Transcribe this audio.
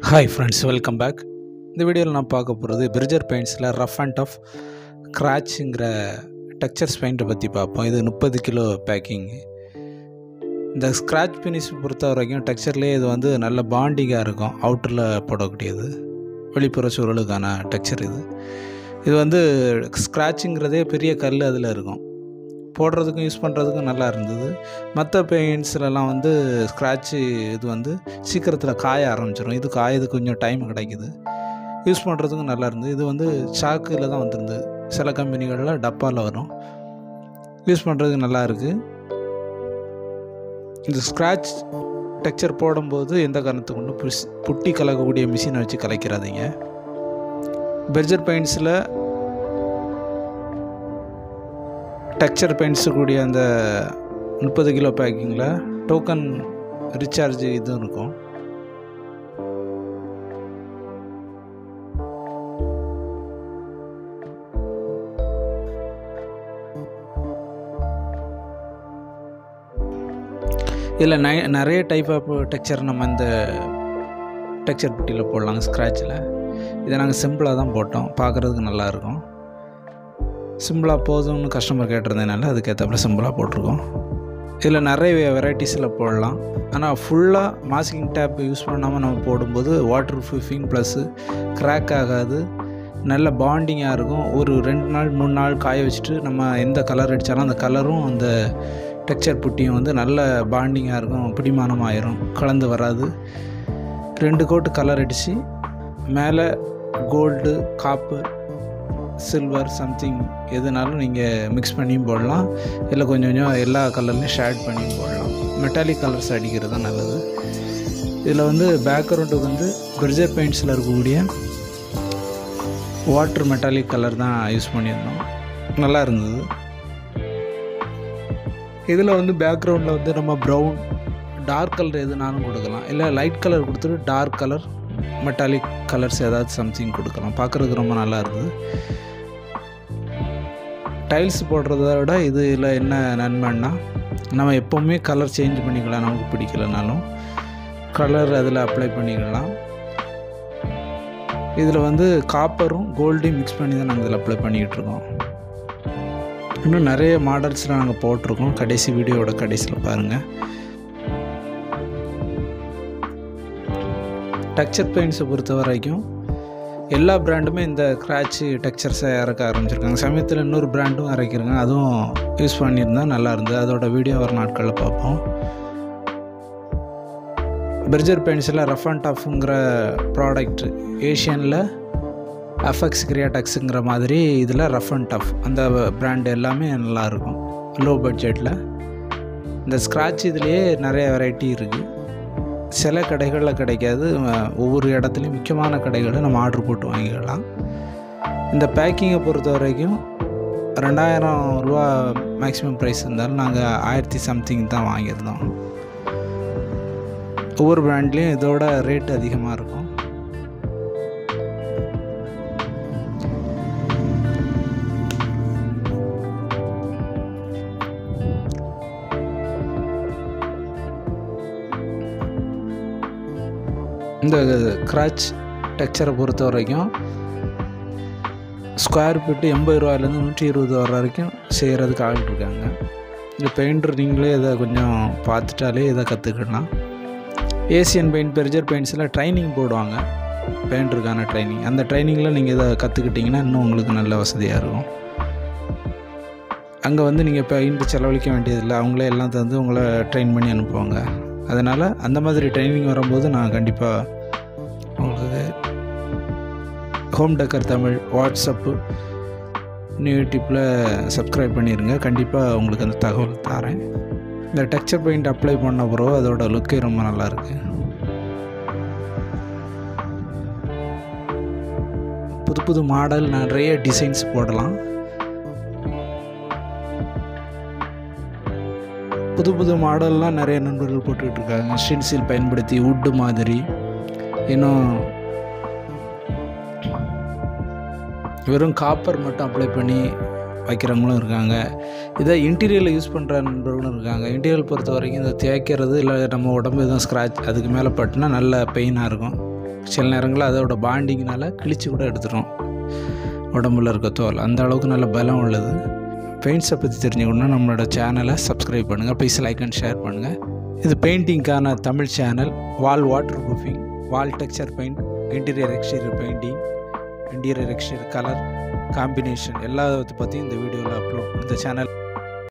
hi friends welcome back இந்த வீடியோவில் நான் பார்க்க போகிறது பிரிஜர் பெயிண்ட்ஸில் ரஃப் அண்ட் டஃப் கிராச்சுங்கிற டெக்ஸ்சர்ஸ் பெயிண்ட்டை பற்றி பார்ப்போம் இது முப்பது கிலோ பேக்கிங் இந்த ஸ்க்ராட்ச் ஃபினிஷ் பொறுத்த வரைக்கும் டெக்ஸ்சர்லேயே இது வந்து நல்ல பாண்டிங்காக இருக்கும் அவுட்டரில் போடக்கூடியது வெளிப்புற சூழலுக்கான டெக்ஸ்சர் இது இது வந்து ஸ்க்ராட்சுங்கிறதே பெரிய கல் அதில் இருக்கும் போடுறதுக்கும் யூஸ் பண்ணுறதுக்கும் நல்லா இருந்தது மற்ற பெயிண்ட்ஸ்லலாம் வந்து ஸ்க்ராட்சு இது வந்து சீக்கிரத்தில் காய ஆரம்பிச்சிடும் இது காயது கொஞ்சம் டைம் கிடைக்குது யூஸ் பண்ணுறதுக்கும் நல்லா இருந்தது இது வந்து சாக்கில் தான் வந்துருந்தது சில கம்பெனிகளில் டப்பாவில் வரும் யூஸ் பண்ணுறதுக்கு நல்லா இருக்குது இந்த ஸ்க்ராட்ச் டெக்ஸ்சர் போடும்போது எந்த காரணத்தை கொண்டு புஷ் புட்டி கலக்கக்கூடிய மிஷினை வச்சு கலைக்கிறாதீங்க பெர்ஜர் பெயிண்ட்ஸில் டெக்ஸ்சர் பெயிண்ட்ஸு கூடிய அந்த முப்பது கிலோ பேக்கிங்கில் டோக்கன் ரீசார்ஜ் இதுவும் இருக்கும் இதில் நை நிறைய டைப் ஆஃப் டெக்ஸ்சர் நம்ம இந்த டெக்ஸ்சர் புட்டியில் போடலாங்க ஸ்க்ராட்சில் இதை நாங்கள் சிம்பிளாக தான் போட்டோம் பார்க்குறதுக்கு நல்லாயிருக்கும் சிம்பிளாக போதும்னு கஸ்டமர் கேட்டிருந்ததுனால அதுக்கேற்றப்பட சிம்பிளாக போட்டிருக்கோம் இதில் நிறைய வெரைட்டிஸில் போடலாம் ஆனால் ஃபுல்லாக மாஸ்கிங் டேப் யூஸ் பண்ணாமல் நம்ம போடும்போது வாட்டர் ப்ரூஃபிங் ப்ளஸ்ஸு க்ராக் ஆகாது நல்ல பாண்டிங்காக இருக்கும் ஒரு ரெண்டு நாள் மூணு நாள் காய வச்சுட்டு நம்ம எந்த கலர் அடித்தாலும் அந்த கலரும் அந்த டெக்ஸ்சர் புட்டியும் வந்து நல்ல பாண்டிங்காக இருக்கும் பிடிமானமாயிரும் கலந்து வராது ரெண்டு கோட்டு கலர் அடித்து மேலே கோல்டு காப்பு சில்வர் சம்திங் எதுனாலும் நீங்கள் மிக்ஸ் பண்ணியும் போடலாம் இல்லை கொஞ்சம் கொஞ்சம் எல்லா கலர்லையும் ஷேட் பண்ணியும் போடலாம் மெட்டாலிக் கலர்ஸ் அடிக்கிறது தான் நல்லது இதில் வந்து பேக்ரவுண்டுக்கு வந்து பிரிஜர் பெயிண்ட்ஸில் இருக்கக்கூடிய வாட்டர் மெட்டாலிக் கலர் தான் யூஸ் பண்ணியிருந்தோம் நல்லா இருந்தது இதில் வந்து பேக்ரவுண்டில் வந்து நம்ம ப்ரௌன் டார்க் கலர் எதுனாலும் கொடுக்கலாம் இல்லை லைட் கலர் கொடுத்துட்டு டார்க் கலர் மெட்டாலிக் கலர்ஸ் ஏதாவது சம்திங் கொடுக்கலாம் பார்க்குறதுக்கு ரொம்ப நல்லா இருக்குது டைல்ஸ் போடுறத விட இதில் என்ன நன்மைன்னா நம்ம எப்போவுமே கலர் சேஞ்ச் பண்ணிக்கலாம் நமக்கு பிடிக்கலனாலும் கலர் அதில் அப்ளை பண்ணிக்கலாம் இதில் வந்து காப்பரும் கோல்டையும் மிக்ஸ் பண்ணி தான் நாங்கள் இதில் அப்ளை பண்ணிக்கிட்டு இருக்கோம் இன்னும் நிறைய மாடல்ஸில் நாங்கள் போட்டிருக்கோம் கடைசி வீடியோவோட கடைசியில் பாருங்கள் டெக்ஸ்சர் பெயிண்ட்ஸை பொறுத்த வரைக்கும் எல்லா பிராண்டுமே இந்த கிராட்சு டெக்ஸ்சர்ஸை இறக்க ஆரம்பிச்சிருக்காங்க சமயத்தில் இன்னொரு பிராண்டும் இறக்கிறாங்க அதுவும் யூஸ் பண்ணியிருந்தால் நல்லா இருந்தது அதோட வீடியோ வர நாட்களில் பார்ப்போம் பிரிஜர் பெயிண்ட்ஸில் ரஃப் அண்ட் டஃப்ங்கிற ப்ராடக்ட் ஏஷியனில் அஃபெக்ஸ் கிரியாடெக்ஸுங்கிற மாதிரி இதில் ரஃப் அண்ட் டஃப் அந்த பிராண்டு எல்லாமே நல்லாயிருக்கும் லோ பட்ஜெட்டில் இந்த ஸ்க்ராட்ச் இதுலேயே நிறைய வெரைட்டி இருக்குது சில கடைகளில் கிடைக்காது ஒவ்வொரு இடத்துலையும் முக்கியமான கடைகளில் நம்ம ஆர்டர் போட்டு வாங்கிக்கலாம் இந்த பேக்கிங்கை பொறுத்த வரைக்கும் ரெண்டாயிரம் ரூபா மேக்ஸிமம் ப்ரைஸ் இருந்தாலும் நாங்கள் ஆயிரத்தி சம்திங் தான் வாங்கியிருந்தோம் ஒவ்வொரு பிராண்ட்லேயும் இதோட ரேட் அதிகமாக இருக்கும் இந்த கிராச் டெக்ஸ்சரை பொறுத்த வரைக்கும் ஸ்கொயர் ஃபீட்டு எண்பது ரூபாயிலேருந்து நூற்றி இருபது ரூபா வரைக்கும் செய்கிறதுக்கு ஆள் இருக்காங்க இந்த பெயிண்டர் நீங்களே இதை கொஞ்சம் பார்த்துட்டாலே இதை கற்றுக்கலாம் ஏசியன் பெயிண்ட் பெரிஜர் பெயிண்ட்ஸில் ட்ரைனிங் போடுவாங்க பெயிண்டருக்கான ட்ரைனிங் அந்த ட்ரைனிங்கில் நீங்கள் இதை கற்றுக்கிட்டிங்கன்னா இன்னும் உங்களுக்கு நல்ல வசதியாக இருக்கும் அங்கே வந்து நீங்கள் பெயிண்ட் செலவழிக்க வேண்டியதில்லை அவங்களே எல்லாம் தந்து உங்களை ட்ரெயின் பண்ணி அனுப்புவாங்க அதனால் அந்த மாதிரி ட்ரைனிங் வரும்போது நான் கண்டிப்பாக உங்களுக்கு ஹோம் டெக்கர் தமிழ் வாட்ஸ்அப்பு யூடியூப்பில் சப்ஸ்கிரைப் பண்ணிடுங்க கண்டிப்பாக உங்களுக்கு அந்த தகவல் தரேன் இந்த டெக்ஸ்சர் பெயிண்ட் அப்ளை பண்ண பிறகு அதோட லுக்கே ரொம்ப நல்லாயிருக்கு புது புது மாடல் நிறைய டிசைன்ஸ் போடலாம் புது புது மாடல்லாம் நிறைய நண்பர்கள் போட்டுக்கிட்டு இருக்காங்க ஸ்டென்சில் பயன்படுத்தி உட்டு மாதிரி இன்னும் வெறும் காப்பர் மட்டும் அப்ளை பண்ணி வைக்கிறவங்களும் இருக்காங்க இதை இன்டீரியரில் யூஸ் பண்ணுற நண்பர்களும் இருக்காங்க இன்டீரியல் பொறுத்த வரைக்கும் இதை தேய்க்கிறது இல்லை நம்ம உடம்பு எதுவும் ஸ்க்ராட்ச் அதுக்கு மேலே பட்டுனா நல்ல பெயினாக இருக்கும் சில நேரங்களில் அதோட பாண்டிங்னால கிழிச்சு கூட எடுத்துரும் உடம்புல இருக்க தோல் அந்த அளவுக்கு நல்ல பலம் உள்ளது பெயிண்ட்ஸை பற்றி தெரிஞ்சுக்கணுன்னா நம்மளோட சேனலை சப்ஸ்கிரைப் பண்ணுங்கள் ப்ளீஸ் லைக் அண்ட் ஷேர் பண்ணுங்கள் இது பெயிண்டிங்க்கான Tamil channel wall waterproofing wall texture paint interior exterior painting interior exterior colour combination எல்லாத்தை பற்றியும் இந்த வீடியோவில் அப்லோட் இந்த சேனல்